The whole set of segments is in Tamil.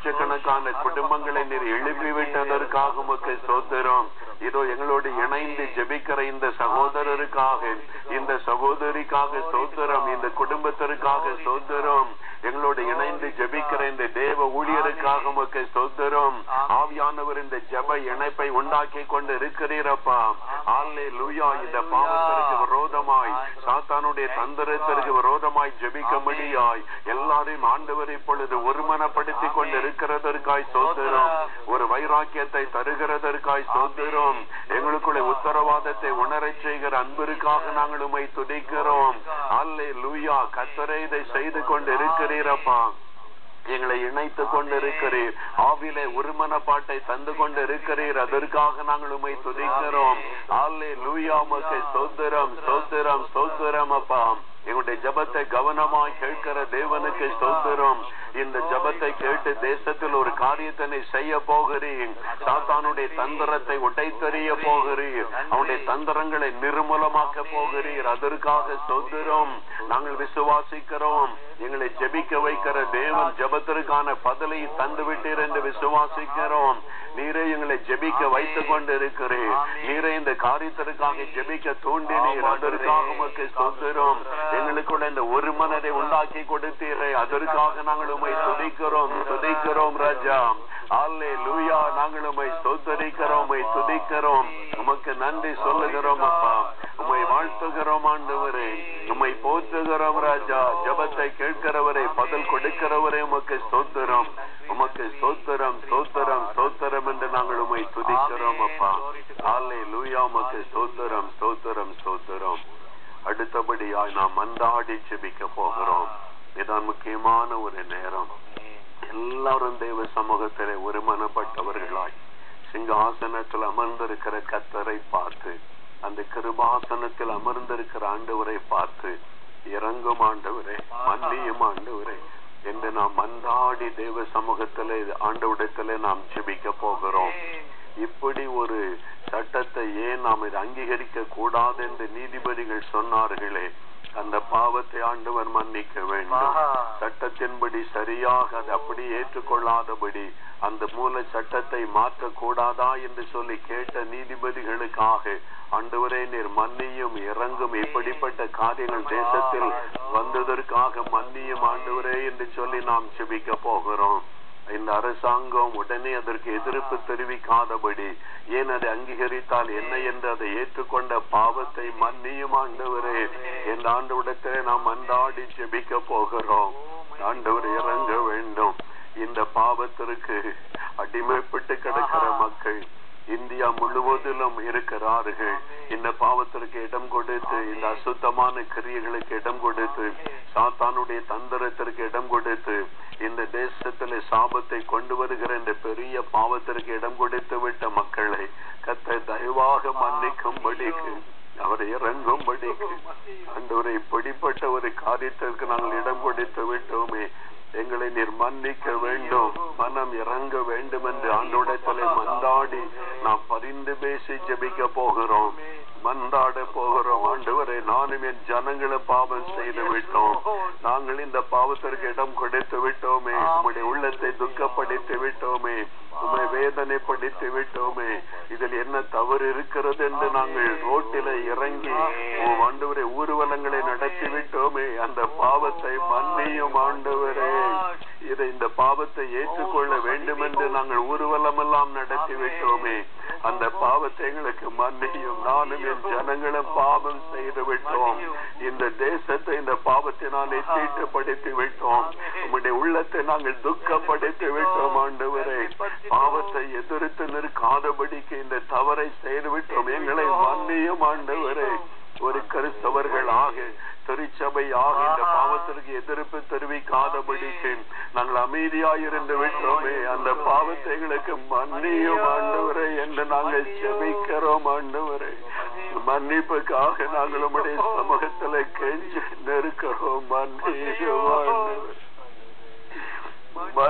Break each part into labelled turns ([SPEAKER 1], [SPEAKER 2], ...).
[SPEAKER 1] லட்சக்கணக்கான குடும்பங்களை நீர் எழுப்பி விட்டதற்காக உமக்கு சோதரம் இதோ எங்களோடு இணைந்து ஜெபிக்கிற இந்த சகோதரருக்காக இந்த சகோதரிக்காக சோதரம் இந்த குடும்பத்திற்காக சோதரம் எங்களோடு இணைந்து ஜெபிக்கிற இந்த தேவ ஊழியருக்காக உமக்கு சோதரம் ஆவியானவர் இந்த ஜெப இணைப்பை உண்டாக்கி கொண்டு இருக்கிறீரப்பா ஆல்லே லூயா இந்த பாவத்திற்கு விரோதமாய் சாத்தானுடைய தந்திரத்திற்கு விரோதமாய் ஜெபிக்கும்படியாய் எல்லாரையும் ஆண்டவர் இப்பொழுது ஒருமனப்படுத்திக் கொண்டு இருக்கிறதற்காய் சோதரம் ஒரு வைராக்கியத்தை தருகிறதற்காய் சோதரம் எங்களுக்குள்ள உத்தரவாதத்தை உணரச் செய்கிற அன்பிற்காக நாங்கள் உமை துதிக்கிறோம் அல்லே லூயா கத்தரை இதை செய்து கொண்டு இருக்கிறீரப்பா எங்களை இணைத்து கொண்டிருக்கிறீர் ஆவிலே ஒருமனப்பாட்டை தந்து கொண்டு இருக்கிறீர் அதற்காக நாங்கள் உண்மை துதிக்கிறோம் ஆலே லூயா உமக்கு சோத்திரம் சோத்திரம் சோத்திரம் அப்பா எங்களுடைய ஜபத்தை கவனமாய் கேட்கிற தேவனுக்கு ஸ்தோத்திரம் இந்த ஜபத்தை கேட்டு தேசத்தில் ஒரு காரியத்தினை செய்ய போகிறீர் சாத்தானுடைய தந்திரத்தை உடைத்தறிய போகிறீர் அவனுடைய தந்திரங்களை நிர்மூலமாக்க போகிறீர் அதற்காக ஸ்தோத்திரம் நாங்கள் விசுவாசிக்கிறோம் எங்களை ஜெபிக்க வைக்கிற தேவன் ஜபத்திற்கான பதிலை தந்து விட்டீர் என்று விசுவாசிக்கிறோம் நீரே எங்களை ஜெபிக்க வைத்துக் கொண்டு இருக்கிறீர் நீரே இந்த காரியத்திற்காக ஜெபிக்க தூண்டினீர் அதற்காக உமக்கு ஸ்தோத்திரம் எங்களுக்குள்ள இந்த ஒரு மனதை உண்டாக்கி கொடுத்தீரே அதற்காக நாங்கள் உமை துதிக்கிறோம் துதிக்கிறோம் ராஜா அல்லே லூயா நாங்கள் உமை ஸ்தோத்தரிக்கிறோம் உமை துதிக்கிறோம் உமக்கு நன்றி சொல்லுகிறோம் அப்பா உம்மை வாழ்த்துகிறோம் ஆண்டவரே உம்மை போற்றுகிறோம் ராஜா ஜபத்தை கேட்கிறவரை பதில் கொடுக்கிறவரே உமக்கு ஸ்தோத்திரம் உமக்கு ஸ்தோத்திரம் ஸ்தோத்திரம் ஸ்தோத்திரம் என்று நாங்கள் உம்மை துதிக்கிறோம் அப்பா அல்லே லூயா உமக்கு ஸ்தோத்திரம் ஸ்தோத்திரம் ஸ்தோத்திரம் அடுத்தபடியாய் நாம் மந்தாடி ஜெபிக்க போகிறோம் இதான் முக்கியமான ஒரு நேரம் எல்லாரும் தெய்வ சமூகத்திலே ஒருமனப்பட்டவர்களாய் சிங்காசனத்தில் அமர்ந்திருக்கிற கத்தரை பார்த்து அந்த கிருபாசனத்தில் அமர்ந்திருக்கிற ஆண்டவரை பார்த்து இறங்கும் ஆண்டவரே மன்னியும் ஆண்டவரே என்று நாம் மந்தாடி தேவ சமூகத்திலே ஆண்டவிடத்திலே நாம் ஜெபிக்க போகிறோம் இப்படி ஒரு சட்டத்தை ஏன் நாம் இதை அங்கீகரிக்க கூடாது என்று நீதிபதிகள் சொன்னார்களே அந்த பாவத்தை ஆண்டவர் மன்னிக்க வேண்டும் சட்டத்தின்படி சரியாக அதை அப்படி ஏற்றுக்கொள்ளாதபடி அந்த மூல சட்டத்தை மாற்ற கூடாதா என்று சொல்லி கேட்ட நீதிபதிகளுக்காக ஆண்டவரே நீர் மன்னியும் இறங்கும் இப்படிப்பட்ட காரியங்கள் தேசத்தில் வந்ததற்காக மன்னியும் ஆண்டவரே என்று சொல்லி நாம் செபிக்க போகிறோம் இந்த அரசாங்கம் உடனே அதற்கு எதிர்ப்பு தெரிவிக்காதபடி ஏன் அதை அங்கீகரித்தால் என்ன என்று அதை ஏற்றுக்கொண்ட பாவத்தை மன்னியும் ஆண்டவரே என் ஆண்டவிடத்திலே நாம் அன்றாடி ஜெபிக்க போகிறோம் ஆண்டவர் இறங்க வேண்டும் இந்த பாவத்திற்கு அடிமைப்பட்டு கிடக்கிற மக்கள் இந்தியா முழுவதிலும் இருக்கிறார்கள் இந்த பாவத்திற்கு இடம் கொடுத்து இந்த அசுத்தமான கிரியைகளுக்கு இடம் கொடுத்து சாத்தானுடைய தந்திரத்திற்கு இடம் கொடுத்து இந்த தேசத்துல சாபத்தை கொண்டு வருகிற இந்த பெரிய பாவத்திற்கு இடம் கொடுத்து விட்ட மக்களை கத்தை தயவாக மன்னிக்கும்படிக்கு அவர் இறங்கும்படிக்கு அன்றவரை இப்படிப்பட்ட ஒரு காரியத்திற்கு நாங்கள் இடம் கொடுத்து விட்டோமே எங்களை நீர் மன்னிக்க வேண்டும் மனம் இறங்க வேண்டும் என்று ஆண்டோடத்திலே மந்தாடி நாம் பரிந்து பேசி ஜெபிக்க போகிறோம் மந்தாட போகிறோம் ஆண்டவரை நானும் என் ஜனங்களும் பாவம் செய்து விட்டோம் நாங்கள் இந்த பாவத்திற்கு இடம் கொடுத்து விட்டோமே உம்முடைய உள்ளத்தை துக்கப்படுத்தி விட்டோமே உண்மை வேதனைப்படுத்தி விட்டோமே இதில் என்ன தவறு இருக்கிறது என்று நாங்கள் ரோட்டில இறங்கி ஆண்டவரை ஊர்வலங்களை நடத்தி விட்டோமே அந்த பாவத்தை மன்னியும் ஆண்டவரே இதை இந்த பாவத்தை ஏற்றுக்கொள்ள வேண்டும் என்று நாங்கள் ஊர்வலம் எல்லாம் நடத்தி விட்டோமே அந்த பாவத்தை எங்களுக்கு மன்னியும் நானும் என் ஜனங்களும் பாவம் செய்து விட்டோம் இந்த தேசத்தை இந்த பாவத்தினாலே தீட்டுப்படுத்தி விட்டோம் உம்முடைய உள்ளத்தை நாங்கள் துக்கப்படுத்தி விட்டோம் ஆண்டவரே பாவத்தை எதிர்த்து நிற்காதபடிக்கு இந்த தவறை செய்து விட்டோம் எங்களை மன்னியும் ஆண்டவரே ஒரு கிறிஸ்தவர்கள் ஆக திருச்சபையாக இந்த பாவத்திற்கு எதிர்ப்பு தெரிவிக்காதபடிக்கு நாங்கள் அமைதியாயிருந்து விட்டோமே அந்த பாவத்தை எங்களுக்கு மன்னியும் ஆண்டவரை என்று நாங்கள் செபிக்கிறோம் ஆண்டவரை மன்னிப்புக்காக நாங்கள் உடைய சமூகத்துல கெஞ்சி நெருக்கிறோம் மன்னியும் ஆண்டவர்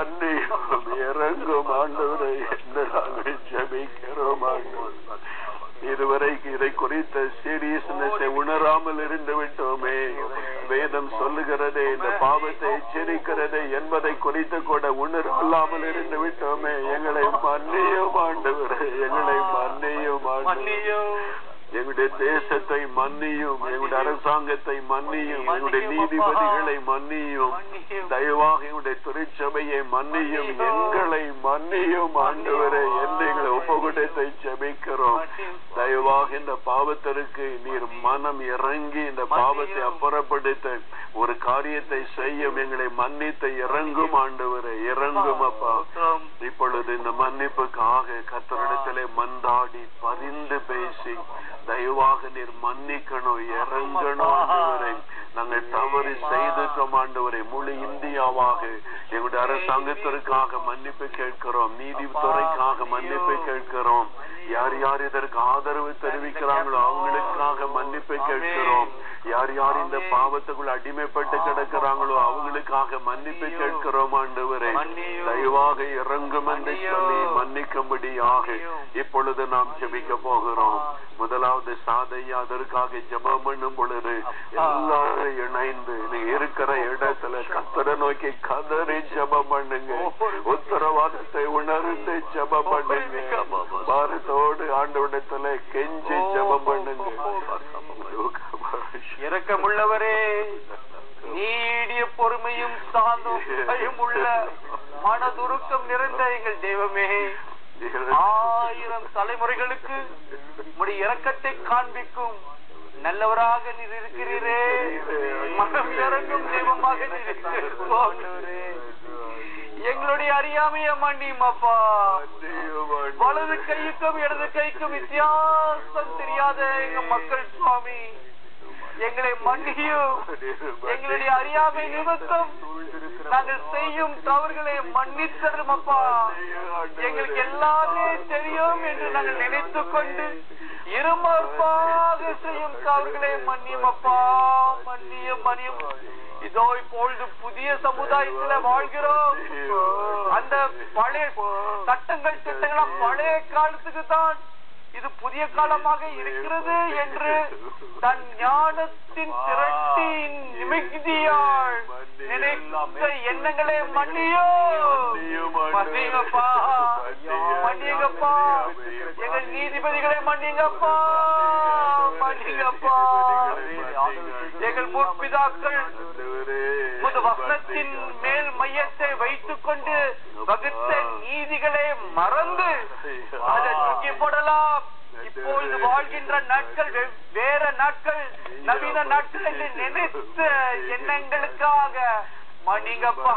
[SPEAKER 1] மன்னியும் இறங்கும் ஆண்டவரை என்று நாங்கள் ஜெபிக்கிறோம் ஆண்டவர் இதுவரைக்கும் இதை குறித்த சீரியஸ்னஸை உணராமல் இருந்து விட்டோமே வேதம் சொல்லுகிறதே இந்த பாவத்தை எச்சரிக்கிறதே என்பதை குறித்து கூட உணரலாமல் இருந்து விட்டோமே எங்களை மன்னியும் ஆண்டவரே எங்களை மன்னியும் ஆண்டவரே
[SPEAKER 2] மன்னியும்
[SPEAKER 1] எங்களுடைய தேசத்தை மன்னியும் எங்களுடைய அரசாங்கத்தை மன்னியும் எங்களுடைய நீதிபதிகளை மன்னியும்
[SPEAKER 2] மன்னியும்.
[SPEAKER 1] தயவாக எங்களுடைய திருச்சபையை மன்னியும் எங்களை மன்னியும் ஆண்டவரே என்று எங்களை உபகுடத்தை ஜெபிக்கிறோம்
[SPEAKER 2] மன்னியும்.
[SPEAKER 1] தயவாக இந்த பாவத்திற்கு நீர் மனம் இறங்கி இந்த பாவத்தை
[SPEAKER 2] மன்னியும்.
[SPEAKER 1] அப்புறப்படுத்த ஒரு காரியத்தை செய்யும் எங்களை மன்னித்து இறங்கும் ஆண்டவரே இறங்கும் அப்பா
[SPEAKER 2] ஸ்தோத்திரம்.
[SPEAKER 1] இப்பொழுது இந்த மன்னிப்புக்காக கத்தரிடத்திலே மன்றாடி பரிந்து பேசி தயவாக நீர் மன்னிக்கணும் இறங்கணும் ஆண்டவரே நாங்கள் தவறு செய்துட்டோம் ஆண்டவரே முழு இந்தியாவாக எங்களுடைய அரசாங்கத்திற்காக மன்னிப்பு கேட்கிறோம் நீதித்துறைக்காக மன்னிப்பு கேட்கிறோம் யார் யார் இதற்கு ஆதரவு தெரிவிக்கிறாங்களோ அவங்களுக்காக மன்னிப்பு கேட்கிறோம் யார் யார் இந்த பாவத்துக்குள் அடிமைப்பட்டு கிடக்கிறாங்களோ அவங்களுக்காக மன்னிப்பு கேட்கிறோம் ஆண்டவரே
[SPEAKER 2] மன்னியும்.
[SPEAKER 1] தயவாக இறங்கும் என்று சொல்லி
[SPEAKER 2] மன்னியும்.
[SPEAKER 1] மன்னிக்கும்படியாக
[SPEAKER 2] மன்னியும்.
[SPEAKER 1] இப்பொழுது நாம் ஜெபிக்க போகிறோம் முதலாவது சாதையா அதற்காக ஜெபம் பண்ணும் பொழுது
[SPEAKER 2] அப்பா.
[SPEAKER 1] எல்லாரும் இணைந்து நீங்க இருக்கிற இடத்துல கத்தரை நோக்கி கதறி ஜெபம் பண்ணுங்க உத்தரவாதத்தை உணர்ந்து ஜெபம் பண்ணுங்க பாரத்தோடு ஆண்டவனிடத்துல கெஞ்சி ஜெபம் பண்ணுங்க
[SPEAKER 2] இரக்கமுள்ளவரே நீடிய பொறுமையும் சாந்தும் பயமுள்ள மனதுருக்கம் நிறைந்த எங்கள் தெய்வமே ஆயிரம் தலைமுறைகளுக்கு உம்முடைய இரக்கத்தை காண்பிக்கும் நல்லவராக நீர் இருக்கிறீரே மனம் இறங்கும் தெய்வமாக நீர் இருக்கிறீர். ஆண்டவரே, எங்களுடைய அறியாமைய மன்னியும் அப்பா வலது கைக்கும் இடது கைக்கும் வித்தியாசம் தெரியாத எங்க மக்கள் சுவாமி எங்களை மன்னியும் எங்களுடைய அறியாமை நிமித்தம் நாங்கள் செய்யும் தவறுகளை மன்னித்தரும் அப்பா எங்களுக்கு எல்லாமே தெரியும் என்று நாங்கள் நினைத்துக் கொண்டு இருமற்பாக செய்யும் தவறுகளை மன்னியும் அப்பா மன்னியும் மன்னியும் இதோ இப்பொழுது புதிய சமுதாயத்துல வாழ்கிறோம் அந்த பழைய சட்டங்கள் திட்டங்கள் பழைய காலத்துக்கு தான் இது புதிய காலமாக இருக்கிறது என்று தன் ஞானத்தின் திரட்டின் நிமிக்தியால் நினைத்த எண்ணங்களே மன்னியோ மன்னிங்கப்பா மன்னிங்கப்பா எங்கள் நீதிபதிகளை மன்னிங்கப்பா மன்னிங்கப்பா எங்கள் முற்பிதாக்கள் முது வசனத்தின் மேல் மையத்தை வைத்துக் கொண்டு வகுத்த நீதிகளை மறந்து அதை தூக்கி போடலாம் இப்பொழுது வாழ்கின்ற நாட்கள் வெவ்- வேற நாட்கள் நவீன நாட்கள் என்று நினைத்த எண்ணங்களுக்காக மன்னிங்கப்பா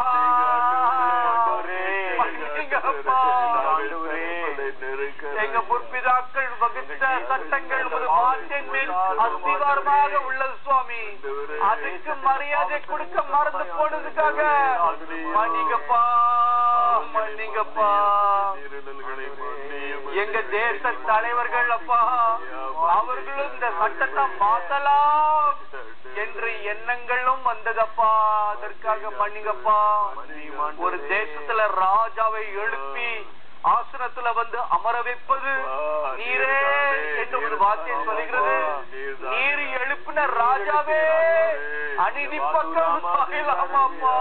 [SPEAKER 2] மன்னிங்கப்பா எங்க முற்பிதாக்கள் வகுத்த சட்டங்கள் ஒரு மாற்றின் மேல் அஸ்திவாரமாக உள்ளது சுவாமி அதுக்கு மரியாதை கொடுக்க மறந்து போனதுக்காக மன்னிங்கப்பா மன்னிங்கப்பா எங்க தேச தலைவர்கள் அப்பா அவர்களும் இந்த சட்டத்தை மாத்தலாம் என்ற எண்ணங்களும் வந்ததப்பா அதற்காக மன்னிங்கப்பா ஒரு தேசத்துல ராஜாவை எழுப்பி ஆசனத்துல வந்து அமர வைப்பது நீரே என்று ஒரு வார்த்தை சொல்லுகிறது நீர் எழுப்பின ராஜாவே அநீதி பக்கம் சாயலாமாப்பா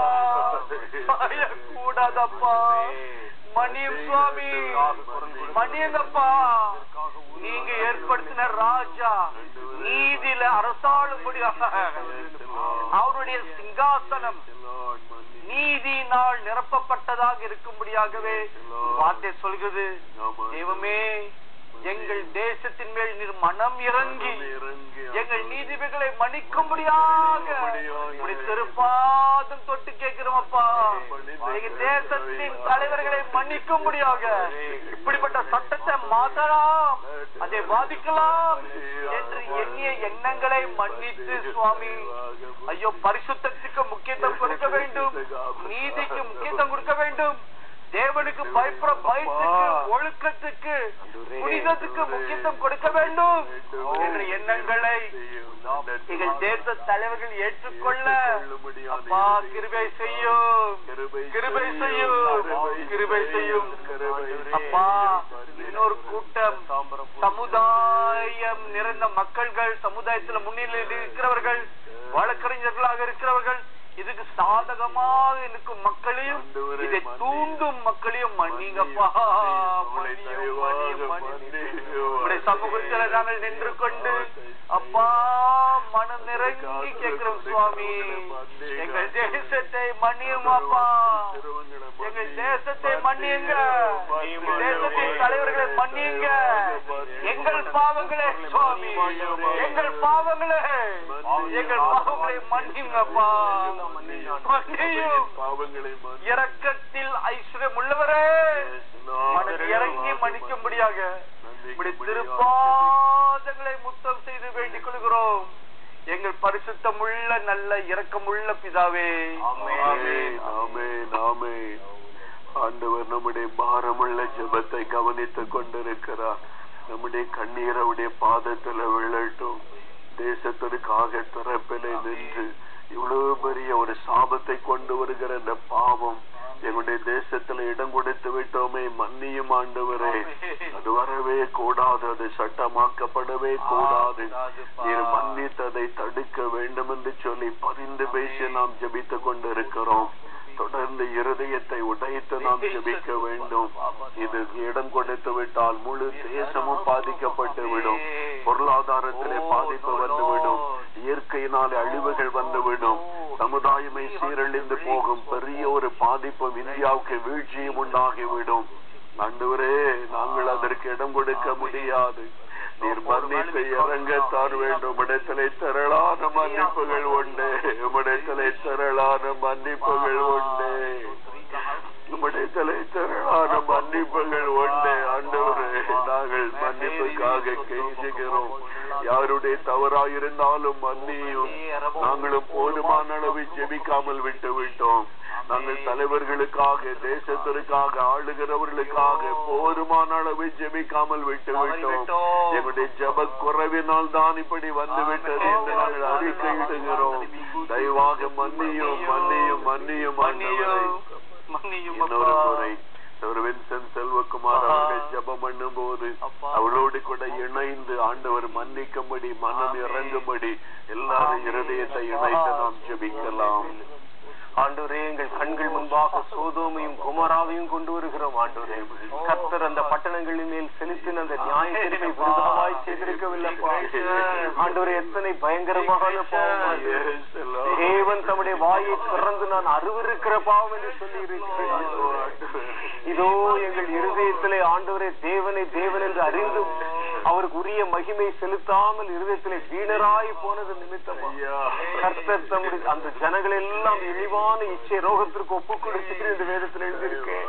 [SPEAKER 2] கூடாதப்பா மன்னியும் சுவாமி மன்னியுங்கப்பா நீங்க ஏற்படுத்தின ராஜா நீதியில அரசாளும்படியாக அவருடைய சிங்காசனம் நீதியினால் நிரப்பப்பட்டதாக இருக்கும்படியாகவே வார்த்தை சொல்கிறது தெய்வமே எங்கள் தேசத்தின் மேல் நீர் மனம் இறங்கி எங்கள் நீதிபதிகளை மன்னிக்கும்படியாக உம்முடைய திருப்பாதம் தொட்டு கேட்கிறோம் அப்பா எங்க தேசத்தின் தலைவர்களை மன்னிக்கும்படியாக இப்படிப்பட்ட சட்டத்தை மாற்றலாம் அதை பாதிக்கலாம் என்று எண்ணிய எண்ணங்களை மன்னித்து சுவாமி ஐயோ பரிசுத்தத்துக்கு முக்கியத்துவம் கொடுக்க வேண்டும் நீதிக்கு முக்கியத்துவம் கொடுக்க வேண்டும் தேவனுக்கு பயப்பட பயத்துக்கு ஒழுக்கத்துக்கு புனிதத்துக்கு முக்கியத்துவம் கொடுக்க வேண்டும் என்ற எண்ணங்களை எங்கள் தேச தலைவர்கள் ஏற்றுக்கொள்ள அப்பா கிருபை செய்யும் கிருபை செய்யும் கிருபை செய்யும் அப்பா இன்னொரு கூட்டம் சமுதாய பயம் நிறைந்த மக்கள்கள் சமுதாயத்துல முன்னிலையில் இருக்கிறவர்கள் வழக்கறிஞர்களாக இருக்கிறவர்கள் இதுக்கு சாதகமாக இருக்கும் மக்களையும் இதை தூண்டும் மக்களையும் மன்னிங்கப்பா மன்னியும், மன்னியும், மன்னியும். உம்முடைய சமூகத்துல நாங்கள் நின்று கொண்டு அப்பா மனம் நிறைங்கி கேட்கிறோம் சுவாமி எங்கள் தேசத்தை மன்னியும் அப்பா எங்கள் தேசத்தை மன்னியுங்க எங்கள் தேசத்தின் தலைவர்களை மன்னியுங்க எங்கள் பாவங்களே சுவாமி எங்கள் பாவங்களே எங்கள் பாவங்களை மன்னியுங்கப்பா மன்னியும்
[SPEAKER 1] பாவங்களை
[SPEAKER 2] இரக்கத்தில் ஐஸ்வர்யம் உள்ளவரே மனம் இறங்கி மன்னிக்கும்படியாக இப்படி திருப்பாதங்களை முத்தம் செய்து வேண்டிக் கொள்கிறோம் எங்கள் பரிசுத்தமுள்ள நல்ல இரக்கமுள்ள பிதாவே
[SPEAKER 1] ஆமென், ஆமென், ஆமென். ஆண்டவர் நம்முடைய பாரமுள்ள ஜெபத்தை கவனித்துக் கொண்டிருக்கிறார் நம்முடைய கண்ணீர் அவருடைய பாதத்துல விழட்டும் தேசத்திற்காக திறப்பிலே நின்று இவ்வளவு பெரிய ஒரு சாபத்தை கொண்டு வருகிற இந்த பாவம் எங்களுடைய தேசத்துல இடம் கொடுத்து விட்டோமே மன்னியும் ஆண்டவரே அது வரவே கூடாது அது சட்டமாக்கப்படவே கூடாது நீர் மன்னித்ததை தடுக்க வேண்டும் என்று சொல்லி பரிந்து பேசி நாம் ஜெபித்துக் கொண்டிருக்கிறோம் தொடர்ந்து இருதயத்தை உடைத்து நாம் ஜெபிக்க வேண்டும் இது இடம் கொடுத்து விட்டால் முழு தேசமும் பாதிக்கப்பட்டு விடும் பொருளாதாரத்திலே பாதிப்பு வந்துவிடும் இயற்கையினாலே அழிவுகள் வந்துவிடும் சமுதாயமே சீரழிந்து போகும் பெரிய ஒரு பாதிப்பும் இந்தியாவுக்கு வீழ்ச்சியும் உண்டாகிவிடும் ஆண்டவரே நாங்கள் அதற்கு இடம் கொடுக்க முடியாது நீர் மன்னித்து இறங்கத்தான் வேண்டும் இடத்திலே திரளான மன்னிப்புகள் உண்டு உம்மிடத்திலே திரளான மன்னிப்புகள் உண்டு உம்மிடத்திலே திரளான மன்னிப்புகள் உண்டு ஆண்டவரே நாங்கள் மன்னிப்புக்காக கெஞ்சுகிறோம் யாருடைய தவறாயிருந்தாலும் மன்னியும் நாங்களும் போதுமான அளவு ஜெபிக்காமல் விட்டு விட்டோம் நாங்கள் தலைவர்களுக்காக தேசத்திற்காக ஆளுகிறவர்களுக்காக போதுமான அளவு ஜெபிக்காமல் விட்டு விட்டோம் எங்களுடைய ஜப குறைவினால் தான் இப்படி வந்து விட்டது என்று நாங்கள் அறிக்கையிடுகிறோம் தயவாக மன்னியும் மன்னியும் மன்னியும் ஆண்டவரே.
[SPEAKER 2] மன்னியும்
[SPEAKER 1] இன்னொரு
[SPEAKER 2] அப்பா.
[SPEAKER 1] முறை சர் வின்சென்ட் செல்வகுமார் அவர்கள் ஜெபம் பண்ணும் போது அவளோடு கூட இணைந்து ஆண்டவர் மன்னிக்கும்படி மனம் இறங்கும்படி எல்லாரும் இருதயத்தை இணைத்து நாம் ஜெபிக்கலாம்
[SPEAKER 3] ஆண்டவரே எங்கள் கண்கள் முன்பாக சோதோமையும் குமராவையும் கொண்டு வருகிறோம் ஆண்டவரே கர்த்தர் அந்த பட்டணங்களின் மேல் செலுத்தின அந்த நியாய தீர்ப்பை விருதாவாய் செய்திருக்கவில்லைப்பா ஆண்டவரே எத்தனை பயங்கரமான பாவம் அது.
[SPEAKER 1] Yes, Lord.
[SPEAKER 3] தேவன் தம்முடைய வாயை திறந்து நான் அருவருக்கிற பாவம் என்று சொல்லி இருக்கிறேன் இதோ எங்கள் இருதயத்திலே ஆண்டவரே தேவனை தேவன் என்று அறிந்தும் அவருக்கு உரிய மகிமை செலுத்தாமல் இருதயத்திலே வீணராய் போனது நிமித்தமா
[SPEAKER 1] ஐயா.
[SPEAKER 3] கர்த்தர் தம்முடைய அந்த ஜனங்கள் எல்லாம் இழிவான இச்சை ரோகத்திற்கு ஒப்பு கொடுத்து இந்த வேதத்தில் எழுதியிருக்கேன்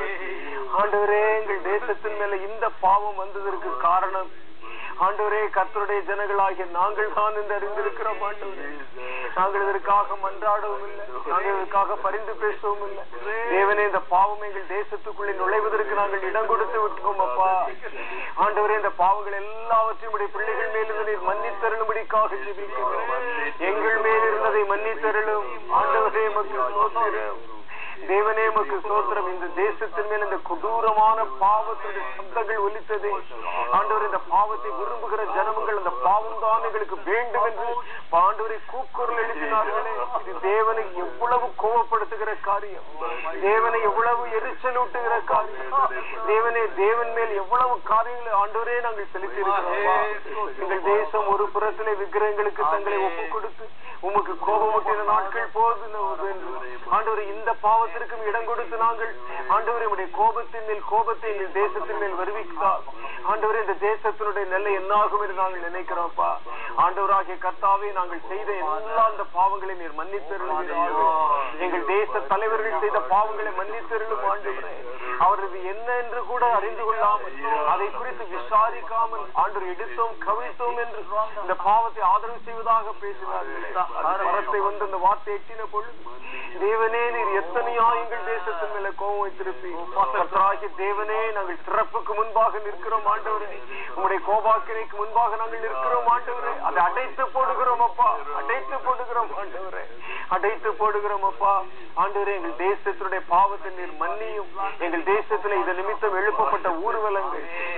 [SPEAKER 3] ஆண்டவரே எங்கள் தேசத்தின் மேல இந்த பாவம் வந்ததற்கு காரணம் ஆண்டவரே கர்த்தருடைய ஜனங்களாகிய நாங்கள் தான் என்று அறிந்திருக்கிறோம் ஆண்டவரே நாங்கள் இதற்காக மன்றாடவும் இல்லை நாங்கள் இதற்காக பரிந்து பேசவும் இல்லை தேவனே இந்த பாவம் எங்கள் தேசத்துக்குள்ளே நுழைவதற்கு நாங்கள் இடம் கொடுத்து விட்டோம் அப்பா ஆண்டவரே இந்த பாவங்கள் எல்லாவற்றையும் உடைய பிள்ளைகள் மேலிருந்து நீர் மன்னித்தருளும்படிக்காக ஜெபிக்கிறோம் எங்கள் மேல் இருந்ததை மன்னித்தருளும் ஆண்டவரே மக்கு சோத்திரம் தேவனே மக்கு சோத்திரம் இந்த தேசத்தின் மேல் இந்த கொடூரமான பாவத்துடைய சப்தங்கள் ஒலித்தது ஆண்டவர் இந்த பாவத்தை விரும்புகிற ஜனங்கள் அந்த பாவம் தான் எங்களுக்கு வேண்டும் என்று ஆண்டவரை கூக்குரல் எழுப்பினார்களே இது தேவனை எவ்வளவு கோபப்படுத்துகிற காரியம் தேவனை எவ்வளவு எரிச்சலூட்டுகிற காரியம் தேவனே தேவன் மேல் எவ்வளவு காரியங்களை ஆண்டவரே நாங்கள் செலுத்தி இருக்கிறோம் எங்கள் தேசம் ஒரு புறத்திலே விக்கிரகங்களுக்கு தங்களை ஒப்பு கொடுத்து உமக்கு கோபமூட்டின நாட்கள் போதும் என்று ஆண்டவரே இந்த பாவத்திற்கும் இடம் கொடுத்து நாங்கள் ஆண்டவரே உடைய கோபத்தின் மேல் கோபத்தை எங்கள் தேசத்தின் மேல் வருவித்தார் ஆண்டவரே இந்த தேசத்தினுடைய நெல்லை என்னாகும் என்று நாங்கள் நினைக்கிறோம்ப்பா ஆண்டவராகிய கர்த்தாவே நாங்கள் செய்த எல்லா அந்த பாவங்களை நீர் மன்னித்தருளும் எங்கள் தேச தலைவர்கள் செய்த பாவங்களை மன்னித்தருளும் ஆண்டவரே அவரது என்ன என்று கூட அறிந்து கொள்ளாமல் அதை குறித்து விசாரிக்காமல் ஆண்டவர் எடுத்தோம் கவிழ்த்தோம் என்று இந்த பாவத்தை ஆதரவு செய்வதாக பேசினார்களே அந்த மரத்தை வந்து அந்த வார்த்தை எட்டின பொழுது தேவனே நீர் எத்தனையா எங்கள் தேசத்தின் மேல கோபம் வைத்திருப்பி கர்த்தராகிய தேவனே நாங்கள் சிறப்புக்கு முன்பாக நிற்கிறோம் ஆண்டவரே உங்களுடைய கோபாக்கினைக்கு முன்பாக நாங்கள் நிற்கிறோம் ஆண்டவரே அதை அடைத்து போடுகிறோம் அப்பா அடைத்து போடுகிறோம் ஆண்டவரே அடைத்து போடுகிறோம் அப்பா ஆண்டவரே எங்கள் தேசத்தினுடைய பாவத்தை நீர் மன்னியும் எங்கள் தேசத்துல இது நிமித்தம் எழுப்பப்பட்ட ஊர்வலங்கள் இது நிமித்தம்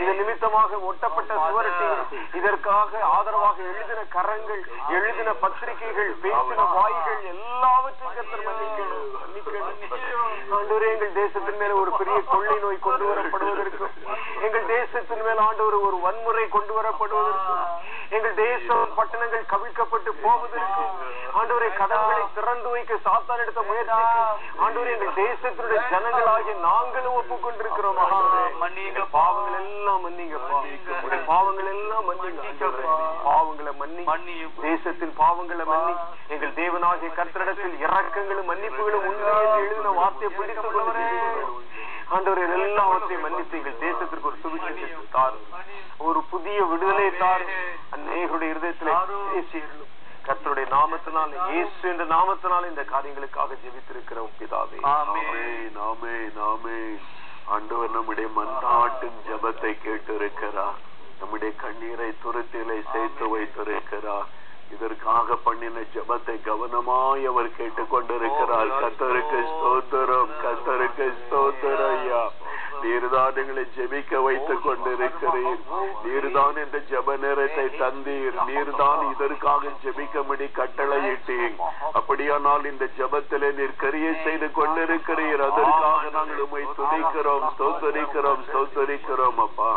[SPEAKER 3] நீளமாக ஒட்டப்பட்ட சுவரட்டிகள் இதற்காக ஆதரவாக எழுதின கரங்கள் எழுதின பத்திரிகைகள் பேசின வாய்கள் எல்லாவற்றையும் கர்த்தர் மன்னிக்கணும் மன்னிக்கணும் ஆண்டவரே எங்கள் தேசத்தின் மேல ஒரு பெரிய கொள்ளை நோய் கொண்டு வரப்படுவதற்கும் எங்கள் தேசத்தின் மேல் ஆண்டவர் ஒரு வன்முறை கொண்டு வரப்படுவதற்கும் எங்கள் தேசம் பட்டணங்கள் கவிழ்க்கப்பட்டு போவதற்கும் ஆண்டவரை கதவுகளை திறந்து வைக்க சாத்தான் எடுத்த முயற்சிக்கு ஆண்டவரே எங்கள் தேசத்தினுடைய ஜனங்களாகிய நாங்களும் ஒப்புக்கொண்டிருக்கிறோம் ஆண்டவரே.
[SPEAKER 2] மன்னியுங்க.
[SPEAKER 3] எங்கள் பாவங்கள் எல்லாம் மன்னிங்கப்பா உங்களுடைய பாவங்கள் எல்லாம் மன்னிங்க ஆண்டவரே. பாவங்களை மன்னி
[SPEAKER 2] மன்னியும்.
[SPEAKER 3] தேசத்தின் பாவங்களை மன்னி எங்கள் தேவனாகிய கர்த்தரிடத்தில் இரக்கங்களும் மன்னிப்புகளும் உண்டு என்று எழுதின வார்த்தையை பிடித்துக் கொண்டு ஆண்டவரே எல்லாவற்றையும் மன்னித்து எங்கள் தேசத்திற்கு ஒரு சுவிசேஷத்தை தாரும் ஒரு புதிய விடுதலை தாரும் அநேகருடைய இருதயத்திலே பேசியிருந்தோம் கர்த்தருடைய நாமத்தினால் இயேசு என்ற நாமத்தினால் இந்த காரியங்களுக்காக ஜெபித்திருக்கிறோம் பிதாவே
[SPEAKER 2] ஆமென்.
[SPEAKER 1] ஆமென், ஆமென், ஆமென். ஆண்டவர் நம்முடைய மன்றாட்டும் ஜெபத்தை கேட்டிருக்கிறார் நம்முடைய கண்ணீரை துருத்திலே சேர்த்து வைத்திருக்கிறார் இதற்காக பண்ணின ஜெபத்தை கவனமாய் அவர் கேட்டுக்கொண்டிருக்கிறார் கத்தருக்கு ஸ்தோத்திரம் கத்தருக்கு ஸ்தோத்திரம் ஐயா நீர்தான் எங்களை ஜெபிக்க வைத்துக் கொண்டிருக்கிறீர் நீர்தான் இந்த ஜெப நேரத்தை தந்தீர் நீர்தான் இதற்காக ஜெபிக்கும்படி கட்டளையிட்டீர் அப்படியானால் இந்த ஜெபத்திலே நீர் கரிய செய்து கொண்டிருக்கிறீர் அதற்காக நாங்கள் உண்மை துதிக்கிறோம் ஸ்தோத்தரிக்கிறோம் ஸ்தோத்தரிக்கிறோம் அப்பா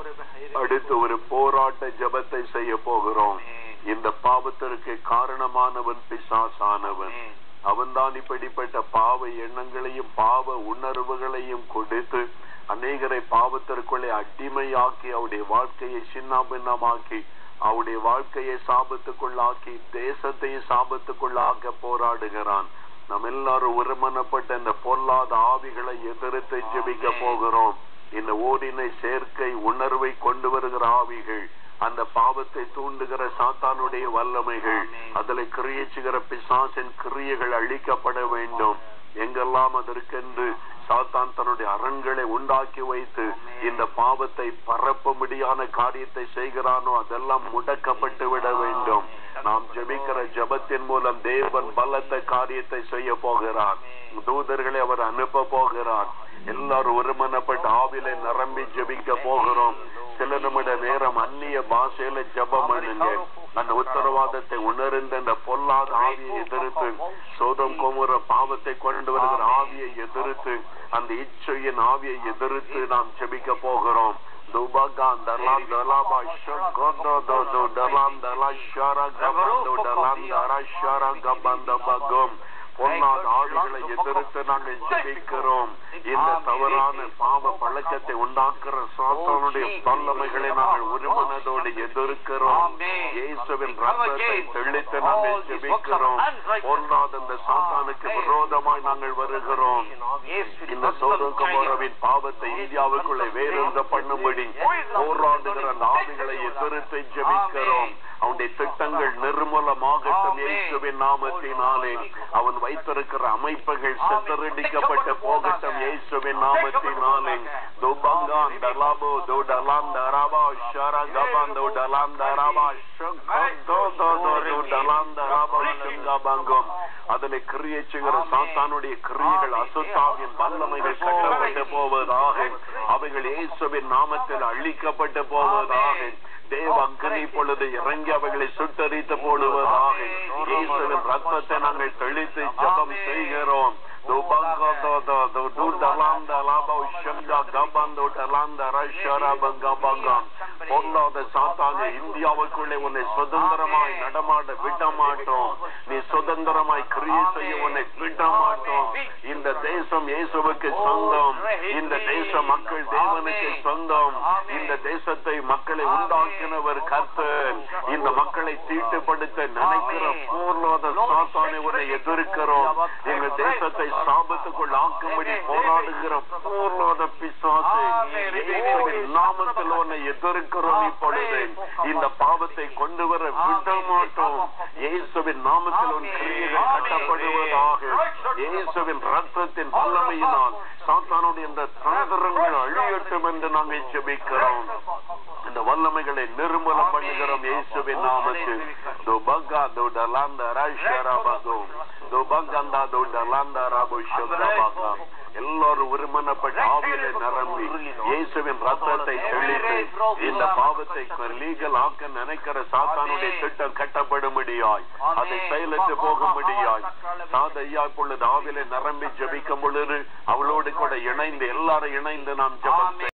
[SPEAKER 1] அடுத்து ஒரு போராட்ட ஜெபத்தை செய்ய போகிறோம் இந்த பாவத்திற்கு காரணமானவன் பிசாசானவன் அவன்தான் இப்படிப்பட்ட பாவ எண்ணங்களையும் பாவ உணர்வுகளையும் கொடுத்து அநேகரை பாவத்திற்குள்ளே அடிமையாக்கி அவருடைய வாழ்க்கையை சின்னாபின்னமாக்கி அவருடைய வாழ்க்கையை சாபத்துக்குள்ளாக்கி தேசத்தை சாபத்துக்குள்ளாக்க போராடுகிறான் நம்ம எல்லாரும் ஒருமனப்பட்ட இந்த பொல்லாத ஆவிகளை எதிர்த்து ஜெபிக்க போகிறோம் இந்த ஓரினை சேர்க்கை உணர்வை கொண்டு வருகிற ஆவிகள் அந்த பாவத்தை தூண்டுகிற சாத்தானுடைய வல்லமைகள் அதில் கிரியச்சுகிற பிசாசின் கிரியைகள் அழிக்கப்பட வேண்டும் எங்கெல்லாம் அதற்கென்று சாத்தான் தன்னுடைய அரண்களை உண்டாக்கி வைத்து இந்த பாவத்தை பரப்பும்படியான காரியத்தை செய்கிறானோ அதெல்லாம் முடக்கப்பட்டு விட வேண்டும் நாம் ஜெபிக்கிற ஜெபத்தின் மூலம் தேவன் பலத்த காரியத்தை செய்ய போகிறார் தூதர்களை அவர் அனுப்ப போகிறார் எல்லாரும் ஒருமனப்பட்ட ஆவிலை நிரம்பி ஜெபிக்க போகிறோம் சில நிமிட நேரம் அந்நிய பாஷையில ஜெபம் பண்ணுங்க அந்த உத்தரவாதத்தை உணர்ந்த அந்த பொல்லாத ஆவியை எதிர்த்து சோதம் கோமுற பாவத்தை கொண்டு வருகிற ஆவியை எதிர்த்து அந்த இச்சையின் ஆவியை எதிர்த்து நாம் ஜெபிக்க போகிறோம் Dubagan dalam dalam syukodo do do dalam dalam syara gabando dalam darah syara gabanda bagom பொன்னாத ஆவிகளை எதிர்த்து நாங்கள் ஜெபிக்கிறோம் இந்த தவறான பாவ பழக்கத்தை உண்டாக்குற சாத்தானுடைய வல்லமைகளை நாங்கள் ஒருமனதோடு எதிர்க்கிறோம் இயேசுவின் ரத்தத்தை தெளித்து நாங்கள் ஜெபிக்கிறோம் பொன்னாத இந்த சாத்தானுக்கு விரோதமாய் நாங்கள் வருகிறோம் இந்த சோதகமோரவின் பாவத்தை இந்தியாவுக்குள்ளே வேறொன்ற பண்ணும்படி போராடுகிற அந்த ஆவிகளை எதிர்த்து ஜெபிக்கிறோம் அவனுடைய திட்டங்கள் நிர்மூலமாகட்டும் இயேசுவின் நாமத்தினாலே அவன் வைத்திருக்கிற அமைப்புகள் சித்தரடிக்கப்பட்டு போகட்டும் இயேசுவின் நாமத்தினாலே துபங்கான் டலாபோ தோ டலாம் தராபா ஷரா கபான் தோ டலாம் தராபா ஷுகம் தோ தோ தோ தோ டலாம் தராபா ஷுங்கபங்கம் அதில் கிரியச்சுகிற சாத்தானுடைய கிரியைகள் அசுத்தாவின் வல்லமைகள் கட்டப்பட்டு போவதாக அவைகள் இயேசுவின் நாமத்தில் அழிக்கப்பட்டு போவதாக தேவ அக்கறை பொழுது இறங்கி அவைகளை சுட்டரித்து போடுவதாக இயேசுவின் ரத்தத்தை நாங்கள் தெளித்து ஜபம் செய்கிறோம் பொல்லாத சாத்தானே இந்தியாவுக்குள்ளே உன்னை சுதந்திரமாய் நடமாட விட மாட்டோம் நீ சுதந்திரமாய் கிரியை செய்ய உன்னை விட மாட்டோம் இந்த தேசம் இயேசுவுக்கு சொந்தம் இந்த தேச மக்கள் தேவனுக்கு சொந்தம் இந்த தேசத்தை மக்களை உண்டாக்கினவர் கர்த்தர் இந்த மக்களை தீட்டுப்படுத்த நினைக்கிற போர்லாத சாத்தானை உன்னை எதிர்க்கிறோம் எங்கள் தேசத்தை சாபத்துக்குள் ஆக்கும்படி போராடுகிற போர்லாத பிசாசு இயேசுவின் நாமத்தில் உன்னை எதிர்க்கிறோம் இப்பொழுது இந்த பாவத்தை கொண்டு வர விட மாட்டோம் இயேசுவின் நாமத்தில் உன் கிரியைகள் கட்டப்படுவதாக இயேசுவின் ரத்தத்தின் வல்லமையினால் சாத்தானுடைய இந்த தந்திரங்கள் அழியட்டும் என்று நாங்கள் ஜெபிக்கிறோம் இந்த வல்லமைகளை நிர்மூலம் பண்ணுகிறோம் இயேசுவின் நாமத்தில் துபகா துடலாந்த ராஷரபகோ துபங்கந்தா துடலாந்தா ராபு ஷுத்தபாகா. எல்லாரும் ஒருமனப்பட்ட ஆவியிலே நிரம்பி இயேசுவின் ரத்தத்தை தெளித்து இந்த பாவத்தை லீகல் ஆக்க நினைக்கிற சாத்தானுடைய திட்டம் கட்டப்படும்படியாய் அதை செயலற்று போகும்படியாய் சாதையா இப்பொழுது ஆவிலே நிரம்பி ஜெபிக்கும் பொழுது அவளோடு கூட இணைந்து எல்லாரும் இணைந்து நாம் ஜெபம்